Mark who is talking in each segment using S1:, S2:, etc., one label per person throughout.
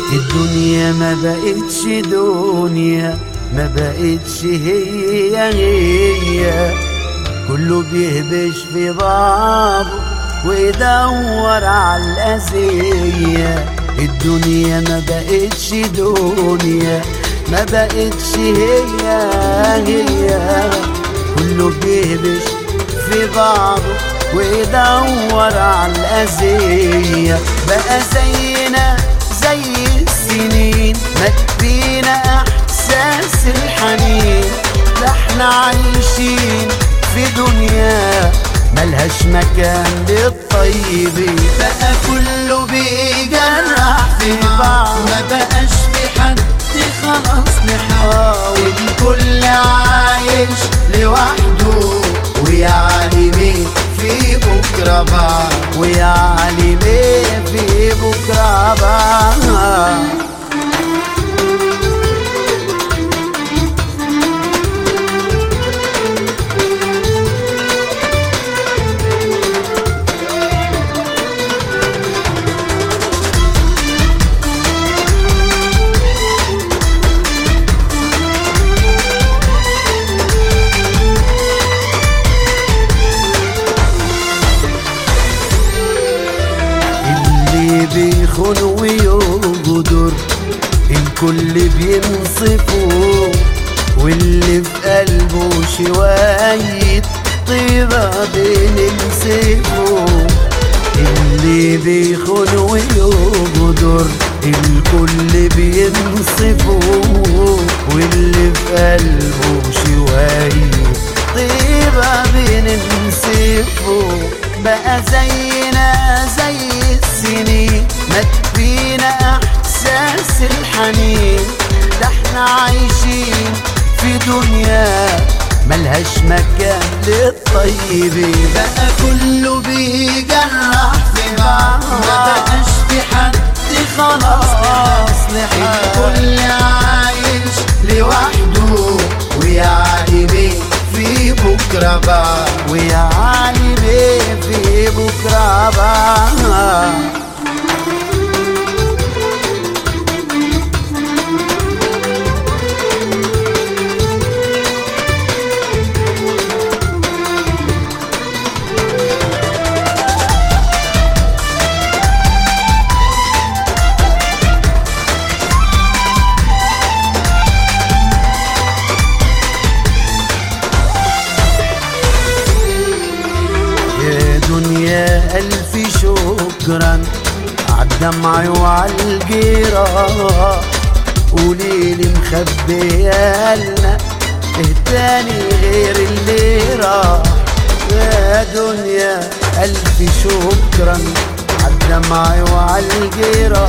S1: الدنيا ما بقتش دنيا ما بقتش هي هي كله بيهبش في بعضه ويدور على الأذية الدنيا ما بقتش دنيا ما بقتش هي هي كله بيهبش في بعضه ويدور على الأذية بقى زينا زي السنين ما تبينا إحساس الحنين ده احنا عايشين في دنيا ملهاش مكان للطيبين
S2: بقى كله بيجرح في بعض ما بقاش في حد خلاص نحاول الكل عايش لوحده ويا عالمين في بكرة بعض
S1: ويا عالمين في بكرة بقى اللي بيخون ويغدر الكل بينصفه واللي في قلبه شوية طيبة بننسفه اللي بيخون ويغدر الكل بينصفه واللي في قلبه شوية طيبة بننسفه بقى زينا زي السنين ما تبينا احساس الحنين ده احنا عايشين في دنيا ملهاش مكان للطيبين
S2: بقى كله بيجرح في بعض ما بقاش في حد خلاص نحاول الكل عايش لوحده ويا عالمين في بكرة بعض
S1: ويا عالمين في بكرة بقى يا دنيا ألف شكرا عالدمع وعالجيرة قوليلي مخبيالنا إيه تاني غير اللي راح يا دنيا ألف شكرا عالدمع وعالجيرة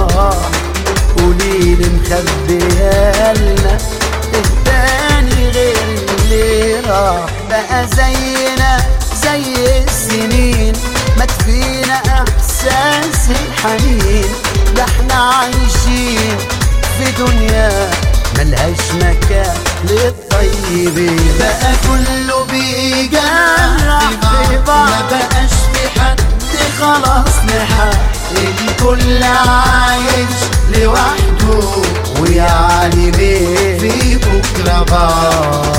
S1: قوليلي مخبيالنا إيه تاني غير اللي راح بقى زينا زي السنين ما تفينا احساس الحنين ده احنا عايشين في دنيا ملهاش مكان للطيبين
S2: بقى كله بيجرح في بعض ما بقاش في حد خلاص نحاول الكل عايش لوحده ويا عالمين في بكرة بعض